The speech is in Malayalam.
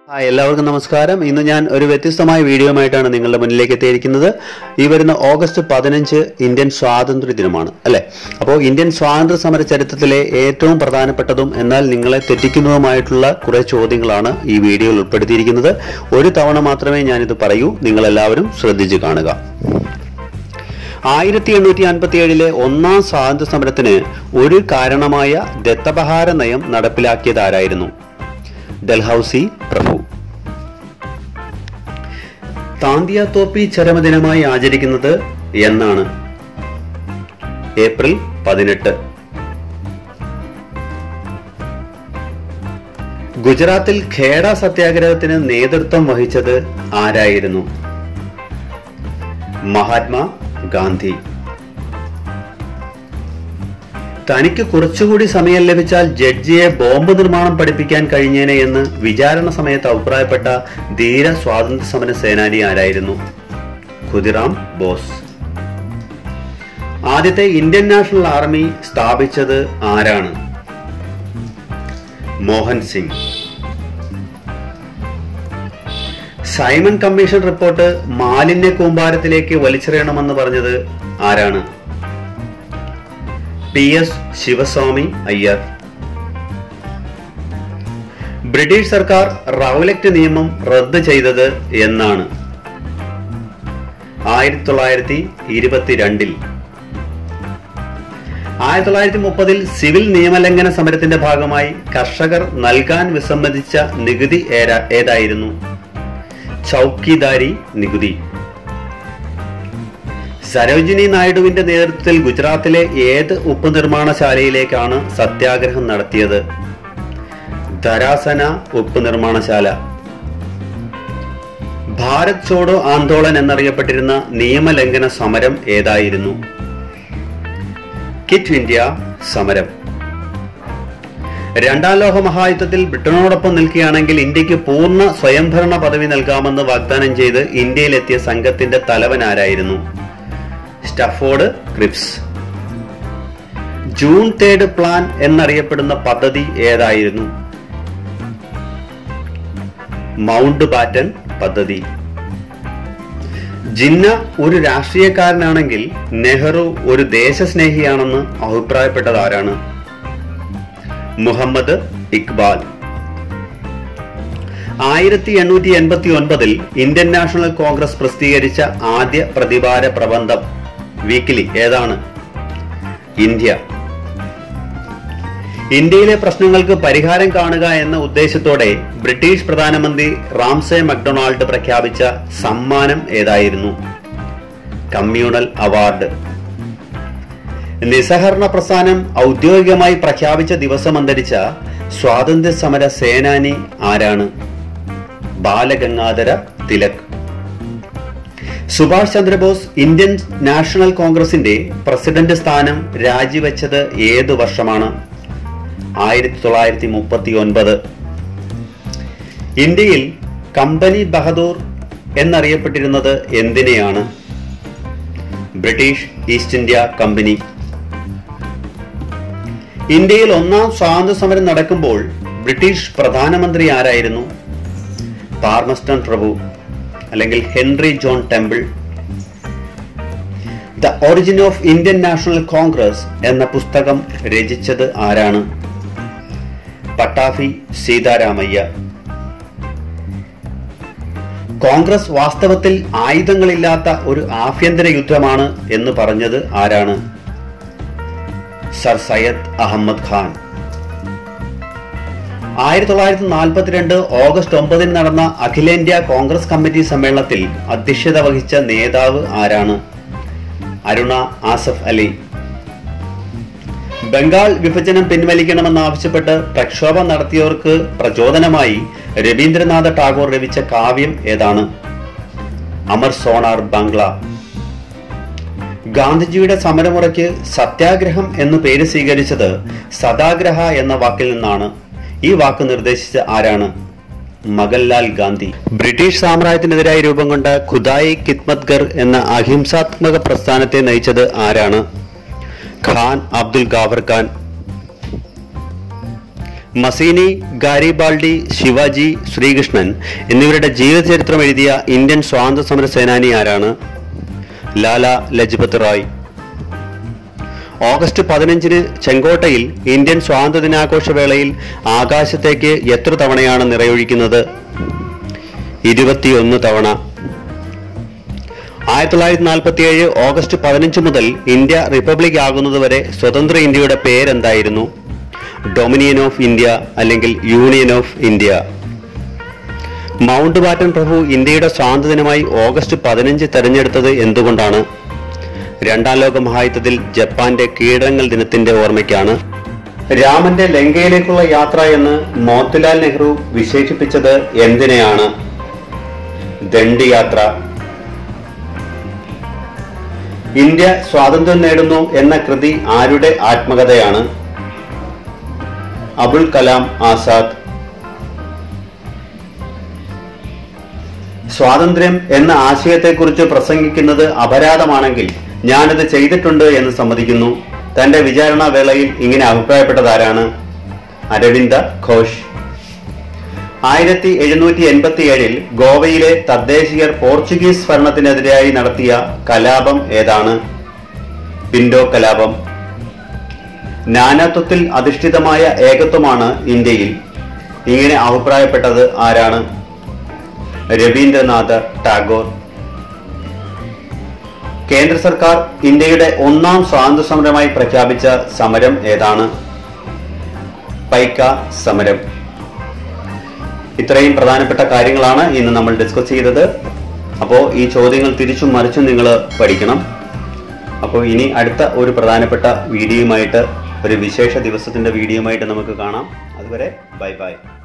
ഹായ് എല്ലാവർക്കും നമസ്കാരം ഇന്ന് ഞാൻ ഒരു വ്യത്യസ്തമായ വീഡിയോയുമായിട്ടാണ് നിങ്ങളുടെ മുന്നിലേക്ക് എത്തിയിരിക്കുന്നത് ഈ വരുന്ന ഓഗസ്റ്റ് പതിനഞ്ച് ഇന്ത്യൻ സ്വാതന്ത്ര്യ ദിനമാണ് അല്ലെ അപ്പോൾ ഇന്ത്യൻ സ്വാതന്ത്ര്യ സമര ചരിത്രത്തിലെ ഏറ്റവും പ്രധാനപ്പെട്ടതും എന്നാൽ നിങ്ങളെ തെറ്റിക്കുന്നതുമായിട്ടുള്ള കുറെ ചോദ്യങ്ങളാണ് ഈ വീഡിയോയിൽ ഉൾപ്പെടുത്തിയിരിക്കുന്നത് ഒരു തവണ മാത്രമേ ഞാനിത് പറയൂ നിങ്ങൾ എല്ലാവരും ശ്രദ്ധിച്ചു കാണുക ആയിരത്തി എണ്ണൂറ്റി അൻപത്തി ഏഴിലെ ഒന്നാം സ്വാതന്ത്ര്യ സമരത്തിന് ഒരു കാരണമായ ദത്തപഹാര നയം നടപ്പിലാക്കിയത് ആരായിരുന്നു ഡൽഹൌസി പ്രഭു താന്തിയ തോപ്പി ചരമദിനമായി ആചരിക്കുന്നത് എന്നാണ് ഏപ്രിൽ പതിനെട്ട് ഗുജറാത്തിൽ ഖേഡ സത്യാഗ്രഹത്തിന് നേതൃത്വം വഹിച്ചത് ആരായിരുന്നു മഹാത്മാ ഗാന്ധി തനിക്ക് കുറച്ചുകൂടി സമയം ലഭിച്ചാൽ ജഡ്ജിയെ ബോംബ് നിർമ്മാണം പഠിപ്പിക്കാൻ കഴിഞ്ഞേനെ എന്ന് വിചാരണ സമയത്ത് അഭിപ്രായപ്പെട്ട ധീര സ്വാതന്ത്ര്യ സമര സേനാനി ആരായിരുന്നു ഖുദിറാം ബോസ് ആദ്യത്തെ ഇന്ത്യൻ നാഷണൽ ആർമി സ്ഥാപിച്ചത് ആരാണ് Mohan Singh Simon commission report മാലിന്യ കൂമ്പാരത്തിലേക്ക് വലിച്ചെറിയണമെന്ന് പറഞ്ഞത് ആരാണ് P S Sivaswami Iyer British സർക്കാർ റൗലക്റ്റ് നിയമം റദ്ദ് ചെയ്തത് എന്നാണ് ആയിരത്തി തൊള്ളായിരത്തി ഇരുപത്തിരണ്ടിൽ ആയിരത്തി തൊള്ളായിരത്തി മുപ്പതിൽ സിവിൽ നിയമലംഘന സമരത്തിന്റെ ഭാഗമായി കർഷകർ നൽകാൻ വിസമ്മതിച്ച നികുതി ഏര- ഏതായിരുന്നു ചൌക്കിദാരി നികുതി സരോജിനി നായിഡുവിന്റെ നേതൃത്വത്തിൽ ഗുജറാത്തിലെ ഏത് ഉപ്പ് നിർമ്മാണശാലയിലേക്കാണ് സത്യാഗ്രഹം നടത്തിയത് ധരാസന ഉപ്പ് നിർമ്മാണശാല ഭാരത് ചോഡോ ആന്തോളൻ എന്നറിയപ്പെട്ടിരുന്ന നിയമലംഘന സമരം ഏതായിരുന്നു കിറ്റ് ഇന്ത്യ സമരം രണ്ടാം ലോക മഹായുദ്ധത്തിൽ ബ്രിട്ടനോടൊപ്പം നിൽക്കുകയാണെങ്കിൽ ഇന്ത്യക്ക് പൂർണ്ണ സ്വയംഭരണ പദവി നൽകാമെന്ന് വാഗ്ദാനം ചെയ്ത് ഇന്ത്യയിലെത്തിയ സംഘത്തിന്റെ തലവൻ ആരായിരുന്നു Stafford Cripps June third plan എന്നറിയപ്പെടുന്ന പദ്ധതി ഏതായിരുന്നു മൗണ്ട് ബാറ്റൻ പദ്ധതി ജിന്ന ഒരു രാഷ്ട്രീയക്കാരനാണെങ്കിൽ നെഹ്റു ഒരു ദേശസ്നേഹിയാണെന്ന് അഭിപ്രായപ്പെട്ടത് ആരാണ് മുഹമ്മദ് ഇക്ബാൽ ആയിരത്തി എണ്ണൂറ്റി എൺപത്തി ഒൻപതിൽ ഇന്ത്യൻ നാഷണൽ കോൺഗ്രസ് പ്രസിദ്ധീകരിച്ച ആദ്യ പ്രതിവാര പ്രബന്ധം വീക്കിലി ഏതാണ് ഇന്ത്യ ഇന്ത്യയിലെ പ്രശ്നങ്ങൾക്ക് പരിഹാരം കാണുക എന്ന ഉദ്ദേശത്തോടെ ബ്രിട്ടീഷ് പ്രധാനമന്ത്രി റാംസെ മക്ഡൊണാൾഡ് പ്രഖ്യാപിച്ച സമ്മാനം ഏതായിരുന്നു കമ്മ്യൂണൽ അവാർഡ് നിസ്സഹരണ പ്രസ്ഥാനം ഔദ്യോഗികമായി പ്രഖ്യാപിച്ച ദിവസം അന്തരിച്ച സ്വാതന്ത്ര്യ സമര സേനാനി ആരാണ് ബാലഗംഗാധര തിലക് സുഭാഷ് ചന്ദ്രബോസ് ഇന്ത്യൻ നാഷണൽ കോൺഗ്രസിന്റെ പ്രസിഡന്റ് സ്ഥാനം രാജിവെച്ചത് ഏതു വർഷമാണ് ആയിരത്തി തൊള്ളായിരത്തി മുപ്പത്തി ഒൻപത് ഇന്ത്യയിൽ കമ്പനി ബഹദൂർ എന്നറിയപ്പെട്ടിരുന്നത് എന്തിനെയാണ് ബ്രിട്ടീഷ് ഈസ്റ്റ് ഇന്ത്യ കമ്പനി ഇന്ത്യയിൽ ഒന്നാം സ്വാതന്ത്ര്യ സമരം നടക്കുമ്പോൾ ബ്രിട്ടീഷ് പ്രധാനമന്ത്രി ആരായിരുന്നു പാർമസ്റ്റൺ പ്രഭു അല്ലെങ്കിൽ Henry John Temple the origin of Indian national congress എന്ന പുസ്തകം രചിച്ചത് ആരാണ് പട്ടാഭി സീതാരാമയ്യ കോൺഗ്രസ് വാസ്തവത്തിൽ ആയുധങ്ങളില്ലാത്ത ഒരു ആഭ്യന്തര യുദ്ധമാണ് എന്ന് പറഞ്ഞത് ആരാണ് സർ സയ്യദ് അഹമ്മദ് ഖാൻ ആയിരത്തി തൊള്ളായിരത്തി നാൽപ്പത്തിരണ്ട് ഓഗസ്റ്റ് ഒമ്പതിന് നടന്ന അഖിലേന്ത്യാ കോൺഗ്രസ് കമ്മിറ്റി സമ്മേളനത്തിൽ അധ്യക്ഷത വഹിച്ച നേതാവ് ആരാണ് അരുണ ആസഫ് അലി ബംഗാൾ വിഭജനം പിൻവലിക്കണമെന്നാവശ്യപ്പെട്ട് പ്രക്ഷോഭം നടത്തിയവർക്ക് പ്രചോദനമായി രവീന്ദ്രനാഥ ടാഗോർ രചിച്ച കാവ്യം ഏതാണ് അമർ സോണാർ ബംഗ്ല ഗാന്ധിജിയുടെ സമരമുറയ്ക്ക് സത്യാഗ്രഹം എന്നു പേര് സ്വീകരിച്ചത് സദാഗ്രഹ എന്ന വാക്കിൽ നിന്നാണ് ഈ വാക്ക് നിർദ്ദേശിച്ച ആരാണ് മകൻലാൽ ഗാന്ധി ബ്രിട്ടീഷ് സാമ്രാജ്യത്തിനെതിരായി രൂപം കൊണ്ട ഖുദായി കിത്മത്ഗർ എന്ന അഹിംസാത്മക പ്രസ്ഥാനത്തെ നയിച്ചത് ആരാണ് ഖാൻ അബ്ദുൽ ഗാഫർ ഖാൻ മസീനി ഗാരിബാൾഡി ശിവാജി ശ്രീകൃഷ്ണൻ എന്നിവരുടെ ജീവചരിത്രം എഴുതിയ ഇന്ത്യൻ സ്വാതന്ത്ര്യ സമര സേനാനി ആരാണ് ലാല ലജ്പത് റായ് ഓഗസ്റ്റ് പതിനഞ്ചിന് ചെങ്കോട്ടയിൽ ഇന്ത്യൻ സ്വാതന്ത്ര്യ ദിനാഘോഷ വേളയിൽ ആകാശത്തേക്ക് എത്ര തവണയാണ് നിറയൊഴിക്കുന്നത് ഇരുപത്തിയൊന്ന് തവണ ആയിരത്തി തൊള്ളായിരത്തി നാൽപ്പത്തി ഏഴ് ഓഗസ്റ്റ് പതിനഞ്ച് മുതൽ ഇന്ത്യ റിപ്പബ്ലിക് ആകുന്നതുവരെ സ്വതന്ത്ര ഇന്ത്യയുടെ പേരെന്തായിരുന്നു ഡൊമിനിയൻ ഓഫ് ഇന്ത്യ അല്ലെങ്കിൽ union of India Mountbatten പ്രഭു ഇന്ത്യയുടെ സ്വാതന്ത്ര്യദിനമായി ഓഗസ്റ്റ് പതിനഞ്ച് തെരഞ്ഞെടുത്തത് എന്തുകൊണ്ടാണ് രണ്ടാം ലോക മഹായുദ്ധത്തിൽ ജപ്പാന്റെ കീഴടങ്ങൽ ദിനത്തിന്റെ ഓർമ്മയ്ക്കാണ് രാമന്റെ ലങ്കയിലേക്കുള്ള യാത്ര എന്ന് മോത്തിലാൽ നെഹ്റു വിശേഷിപ്പിച്ചത് എന്തിനെയാണ് ദണ്ഡി യാത്ര ഇന്ത്യ സ്വാതന്ത്ര്യം നേടുന്നു എന്ന കൃതി ആരുടെ ആത്മകഥയാണ് അബുൽ കലാം ആസാദ് സ്വാതന്ത്ര്യം എന്ന ആശയത്തെക്കുറിച്ച് പ്രസംഗിക്കുന്നത് അപരാധമാണെങ്കിൽ ഞാനത് ചെയ്തിട്ടുണ്ട് എന്ന് സമ്മതിക്കുന്നു തന്റെ വിചാരണ വേളയിൽ ഇങ്ങനെ അഭിപ്രായപ്പെട്ടത് ആരാണ് അരവിന്ദ ഘോഷ് ആയിരത്തി എഴുന്നൂറ്റി എൺപത്തി ഏഴിൽ ഗോവയിലെ തദ്ദേശീയർ പോർച്ചുഗീസ് ഭരണത്തിനെതിരായി നടത്തിയ കലാപം ഏതാണ് പിൻഡോ കലാപം നാനാത്വത്തിൽ അധിഷ്ഠിതമായ ഏകത്വമാണ് ഇന്ത്യയിൽ ഇങ്ങനെ അഭിപ്രായപ്പെട്ടത് ആരാണ് രവീന്ദ്രനാഥ് ടാഗോർ കേന്ദ്ര സർക്കാർ ഇന്ത്യയുടെ ഒന്നാം സ്വാതന്ത്ര്യ സമരമായി പ്രഖ്യാപിച്ച സമരം ഏതാണ് പൈക്ക സമരം ഇത്രയും പ്രധാനപ്പെട്ട കാര്യങ്ങളാണ് ഇന്ന് നമ്മൾ ഡിസ്കസ് ചെയ്തത് അപ്പോൾ ഈ ചോദ്യങ്ങൾ തിരിച്ചും മറിച്ചും നിങ്ങൾ പഠിക്കണം അപ്പോൾ ഇനി അടുത്ത ഒരു പ്രധാനപ്പെട്ട വീഡിയോയുമായിട്ട് ഒരു വിശേഷ ദിവസത്തിന്റെ വീഡിയോയുമായിട്ട് നമുക്ക് കാണാം അതുവരെ ബൈ ബൈ